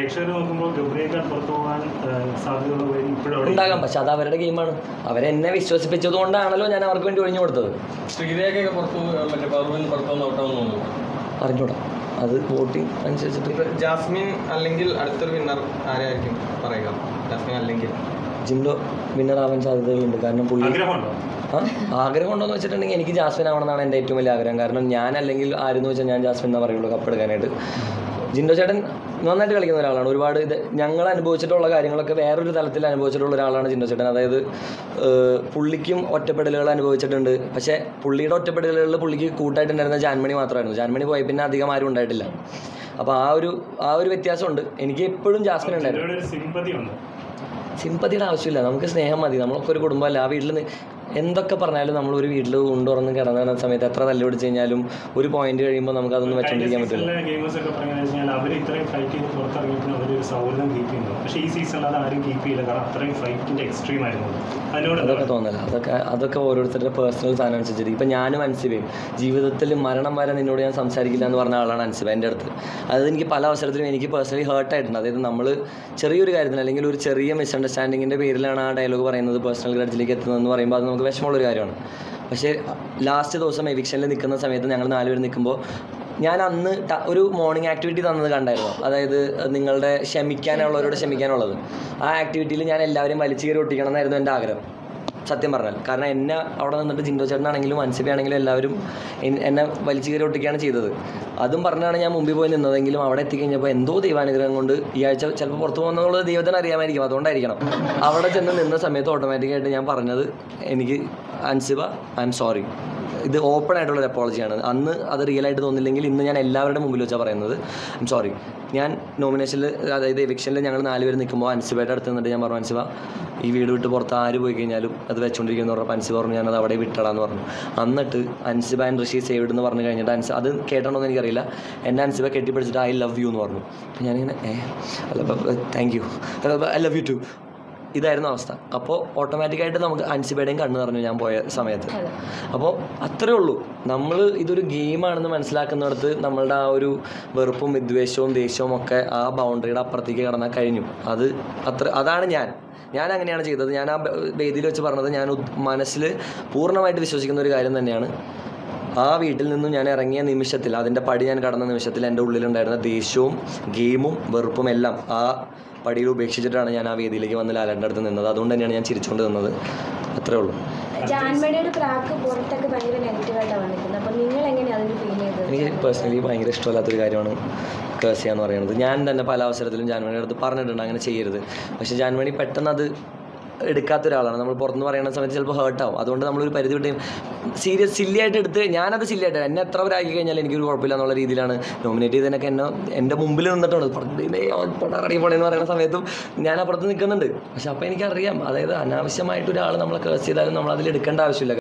പ്രേക്ഷകർ നോക്കുമ്പോൾ ഗബ്രിയേക്കാൾ പുറത്തു പോകാൻ സാധ്യതയുള്ള വഴി ഇപ്പോഴും അവിടെ ഉണ്ടാകാം പക്ഷെ അത് അവരുടെ ഗെയിമാണ് അവരെന്നെ വിശ്വസിപ്പിച്ചത് കൊണ്ടാണല്ലോ ഞാൻ അവർക്ക് വേണ്ടി ഒഴിഞ്ഞു കൊടുത്തത് ശ്രീരേഖയൊക്കെ പുറത്തു മറ്റേ പർവിന് പുറത്തുനിന്ന് ഔട്ടാവുന്ന തോന്നുന്നു അറിഞ്ഞൂടാ അത് വോട്ടിംഗ് അനുസരിച്ചിട്ട് ഇപ്പൊ ജാസ്മിൻ അല്ലെങ്കിൽ അടുത്തൊരു വിന്നർ ആരായിരിക്കും പറയുക ജാസ്മിൻ അല്ലെങ്കിൽ ജിൻഡോ വിന്നർ ആവാൻ സാധ്യതകളുണ്ട് കാരണം പുള്ളി ആഗ്രഹമുണ്ടോ ആ ആഗ്രഹം ഉണ്ടോയെന്ന് വെച്ചിട്ടുണ്ടെങ്കിൽ എനിക്ക് ജാസ്മിൻ ആവണമെന്നാണ് എൻ്റെ ഏറ്റവും വലിയ ആഗ്രഹം കാരണം ഞാൻ അല്ലെങ്കിൽ ആരെന്ന് വെച്ചാൽ ഞാൻ ജാസ്മിൻ എന്നാ പറയുള്ളൂ കപ്പെടുക്കാനായിട്ട് ജിൻഡോ ചേട്ടൻ നന്നായിട്ട് കളിക്കുന്ന ഒരാളാണ് ഒരുപാട് ഇത് ഞങ്ങൾ അനുഭവിച്ചിട്ടുള്ള കാര്യങ്ങളൊക്കെ വേറൊരു തലത്തിൽ അനുഭവിച്ചിട്ടുള്ള ഒരാളാണ് ജിൻഡോ ചേട്ടൻ അതായത് ഏഹ്, പുള്ളിക്കും ഒറ്റപ്പെടലുകൾ അനുഭവിച്ചിട്ടുണ്ട് പക്ഷേ പുള്ളിയുടെ ഒറ്റപ്പെടലുകളിൽ പുള്ളിക്ക് കൂട്ടായിട്ടുണ്ടായിരുന്ന ജാൻമണി മാത്രമായിരുന്നു ജാൻമണി പോയി പിന്നെ അധികം ആരും ഉണ്ടായിട്ടില്ല അപ്പോൾ ആ ഒരു ആ ഒരു വ്യത്യാസമുണ്ട് എനിക്ക് എപ്പോഴും ജാസ്മിൻ ഉണ്ടായിരുന്നു ജിൻഡോയുടെ ഒരു സിമ്പതി ഉണ്ട് സിമ്പതിയുടെ ആവശ്യമില്ല നമുക്ക് സ്നേഹം മതി നമ്മളൊക്കെ ഒരു കുടുംബമല്ല ആ വീട്ടിൽ നി- എന്തൊക്കെ പറഞ്ഞാലും നമ്മൾ ഒരു വീട്ടിൽ കൊണ്ടുവന്ന് കിടന്ന സമയത്ത് എത്ര തല്ല് പിടിച്ച് കഴിഞ്ഞാലും ഒരു പോയിന്റ് കഴിയുമ്പോൾ നമുക്ക് അതൊന്നും വെച്ചോണ്ടിരിക്കാൻ പറ്റില്ല ഗെയിമേഴ്സ് ഒക്കെ പറയുന്നത് വെച്ചാൽ അവർ ഇത്രയും ഫൈറ്റ് ചെയ്ത് പുറത്തിറങ്ങിയപ്പോൾ അവർ ഒരു സൗഹൃദം കീപ്പ് ചെയ്യുന്നു പക്ഷേ ഈ സീസണിൽ അത് ആരും കീപ്പ് ചെയ്യില്ല കാരണം അത്രയും ഫൈറ്റിന്റെ എക്സ്ട്രീം ആയിരുന്നു അത്. അതിനോട് എന്താ അതൊക്കെ തോന്നല അതൊക്കെ അതൊക്കെ ഓരോരുത്തരുടെ പേഴ്സണൽ സാധനം അനുസരിച്ചിട്ട് ഇപ്പം ഞാനും അൻസിബയും ജീവിതത്തിൽ മരണം വരെ നിന്നോട് ഞാൻ സംസാരിക്കില്ല എന്ന് പറഞ്ഞ ആളാണ് അൻസിബ എൻ്റെ അടുത്ത് അത് എനിക്ക് പല അവസരത്തിലും എനിക്ക് പേഴ്സണലി ഹേർട്ടായിട്ടുണ്ട് അതായത് നമ്മൾ ചെറിയൊരു കാര്യത്തിന് അല്ലെങ്കിൽ ഒരു ചെറിയ മിസ്അണ്ടർസ്റ്റാൻഡിങ്ങിൻ്റെ പേരിലാണ് ആ ഡയലോഗ് പറയുന്നത് പേഴ്സണൽ ഗ്രഡ്ജിലേക്ക് എത്തുന്നതെന്ന് പറയുമ്പോൾ അത് നമുക്ക് വിഷമമുള്ളൊരു കാര്യമാണ് പക്ഷേ ലാസ്റ്റ് ദിവസം എവിക്ഷനിൽ നിൽക്കുന്ന സമയത്ത് ഞങ്ങൾ നാലുപേർ നിൽക്കുമ്പോൾ ഞാൻ അന്ന് ട- ഒരു മോർണിംഗ് ആക്ടിവിറ്റി തന്നത് കണ്ടായിരുന്നു അതായത് നിങ്ങളുടെ ക്ഷമിക്കാനുള്ളവരോട് ക്ഷമിക്കാനുള്ളത് ആ ആക്ടിവിറ്റിയിൽ ഞാൻ എല്ലാവരെയും വലിച്ചു കയറി ഒട്ടിക്കണം എന്നായിരുന്നു എൻ്റെ ആഗ്രഹം സത്യം പറഞ്ഞാൽ കാരണം എന്നെ അവിടെ നിന്നിട്ട് ജിൻഡോ ചേട്ടനാണെങ്കിലും അൻസിബി ആണെങ്കിലും എല്ലാവരും എൻ- എന്നെ വലിച്ചു കയറി ഒട്ടിക്കുകയാണ് ചെയ്തത് അതും പറഞ്ഞാണ് ഞാൻ മുമ്പിൽ പോയി നിന്നതെങ്കിലും അവിടെ എത്തിക്കഴിഞ്ഞപ്പോൾ എന്തോ ദൈവാനുഗ്രഹം കൊണ്ട് ഈ ആഴ്ച ചിലപ്പോൾ പുറത്തു പോകുന്നുള്ളത് ദൈവത്തിന് അറിയാമായിരിക്കും അതുകൊണ്ടായിരിക്കണം അവിടെ ചെന്ന് നിന്ന സമയത്ത് ഓട്ടോമാറ്റിക്കായിട്ട് ഞാൻ പറഞ്ഞത് എനിക്ക് അൻസിബ ഐ എം സോറി ഇത് ഓപ്പൺ ആയിട്ടുള്ള ഒരു അപ്പോളജിയാണ് അന്ന് അത് റിയൽ ആയിട്ട് തോന്നില്ലെങ്കിൽ ഇന്ന് ഞാൻ എല്ലാവരുടെ മുമ്പിൽ വെച്ചാൽ പറയുന്നത് ഐ എം സോറി ഞാൻ നോമിനേഷനിൽ അതായത് എവിക്ഷനിൽ ഞങ്ങൾ നാലുപേർ നിൽക്കുമ്പോൾ അൻസിബയുടെ അടുത്ത് നിന്നിട്ട് ഞാൻ പറഞ്ഞു അൻസിബ ഈ വീട് വിട്ട് പുറത്ത് ആര് പോയി കഴിഞ്ഞാലും അത് വെച്ചുകൊണ്ടിരിക്കുന്നു പറഞ്ഞപ്പോൾ അൻസിബ പറഞ്ഞു ഞാനത് അവിടെ വിട്ടടാന്ന് പറഞ്ഞു എന്നിട്ട് അൻസിബ ആൻഡ് ഋഷി സേവ്ഡ് എന്ന് പറഞ്ഞു കഴിഞ്ഞിട്ട് അൻസ് അത് കേട്ടണമെന്ന് എനിക്കറിയില്ല എന്നെ അൻസിബ കെട്ടിപ്പിടിച്ചിട്ട് ഐ ലവ് യു എന്ന് പറഞ്ഞു അപ്പോൾ ഞാനിങ്ങനെ ഏ അല്ല thank you I love you too ഇതായിരുന്നു അവസ്ഥ അപ്പോൾ ഓട്ടോമാറ്റിക്കായിട്ട് നമുക്ക് അൻസിബയുടെയും കണ്ണ് നിറഞ്ഞു ഞാൻ പോയ സമയത്ത് അപ്പോൾ അത്രേ ഉള്ളൂ നമ്മൾ ഇതൊരു ഗെയിമാണെന്ന് മനസ്സിലാക്കുന്നിടത്ത് നമ്മളുടെ ആ ഒരു വെറുപ്പും വിദ്വേഷവും ദേഷ്യവും ഒക്കെ ആ ബൗണ്ടറിയുടെ അപ്പുറത്തേക്ക് കടന്നാൽ കഴിഞ്ഞു അത് അത്ര അതാണ് ഞാൻ ഞാൻ അങ്ങനെയാണ് ചെയ്തത് ഞാൻ ആ ബ- വേദിയിൽ വെച്ച് പറഞ്ഞത് ഞാൻ ഉദ്- മനസ്സിൽ പൂർണ്ണമായിട്ട് വിശ്വസിക്കുന്ന ഒരു കാര്യം തന്നെയാണ് ആ വീട്ടിൽ നിന്നും ഞാൻ ഇറങ്ങിയ നിമിഷത്തിൽ അതിൻ്റെ പടി ഞാൻ കടന്ന നിമിഷത്തിൽ എൻ്റെ ഉള്ളിലുണ്ടായിരുന്ന ദേഷ്യവും ഗെയിമും വെറുപ്പും എല്ലാം ആ പടിയിൽ ഉപേക്ഷിച്ചിട്ടാണ് ഞാൻ ആ വേദിയിലേക്ക് വന്ന് ലാലേട്ടൻ്റെ അടുത്ത് നിന്നത് അതുകൊണ്ട് തന്നെയാണ് ഞാൻ ചിരിച്ചുകൊണ്ട് നിന്നത് അത്രേ ഉള്ളൂ ജാൻമണിയുടെ പ്രാക്ക് പുറത്തൊക്കെ ഭയങ്കര നെഗറ്റീവായിട്ടാണ് വന്നിരിക്കുന്നത് അപ്പോൾ നിങ്ങൾ എങ്ങനെയാണ് അതിന് ഫീൽ ചെയ്തത് എനിക്ക് പേഴ്സണലി ഭയങ്കര ഇഷ്ടമല്ലാത്തൊരു കാര്യമാണ് കേസ് ചെയ്യാന്ന് പറയുന്നത് ഞാൻ തന്നെ പല അവസരത്തിലും ജാൻമണിയുടെ അടുത്ത് പറഞ്ഞിട്ടുണ്ട് അങ്ങനെ ചെയ്യരുത് പക്ഷേ ജാൻമണി പെട്ടെന്ന് അത് എടുക്കാത്ത ഒരാളാണ് നമ്മൾ പുറത്തുനിന്ന് പറയുന്ന സമയത്ത് ചിലപ്പോൾ ഹേർട്ടാവും അതുകൊണ്ട് നമ്മളൊരു പരിധി വിട്ട് സീരിയസ് സില്ലിയായിട്ട് എടുത്ത് ഞാനത് സില്ലിയായിട്ട് എന്നെ എത്ര പേരാക്കി കഴിഞ്ഞാൽ എനിക്കൊരു കുഴപ്പമില്ല എന്നുള്ള രീതിയിലാണ് നോമിനേറ്റ് ചെയ്തതിനൊക്കെ എന്നെ എൻ്റെ മുമ്പിൽ നിന്നിട്ടുണ്ട് പടറടി പോണെന്ന് പറയുന്ന സമയത്തും ഞാൻ അപ്പുറത്ത് നിൽക്കുന്നുണ്ട് പക്ഷെ അപ്പോൾ എനിക്കറിയാം അതായത് അനാവശ്യമായിട്ട് ഒരാൾ നമ്മളെ കേസ് ചെയ്താലും നമ്മൾ അതിൽ എടുക്കേണ്ട ആവശ്യമില്ല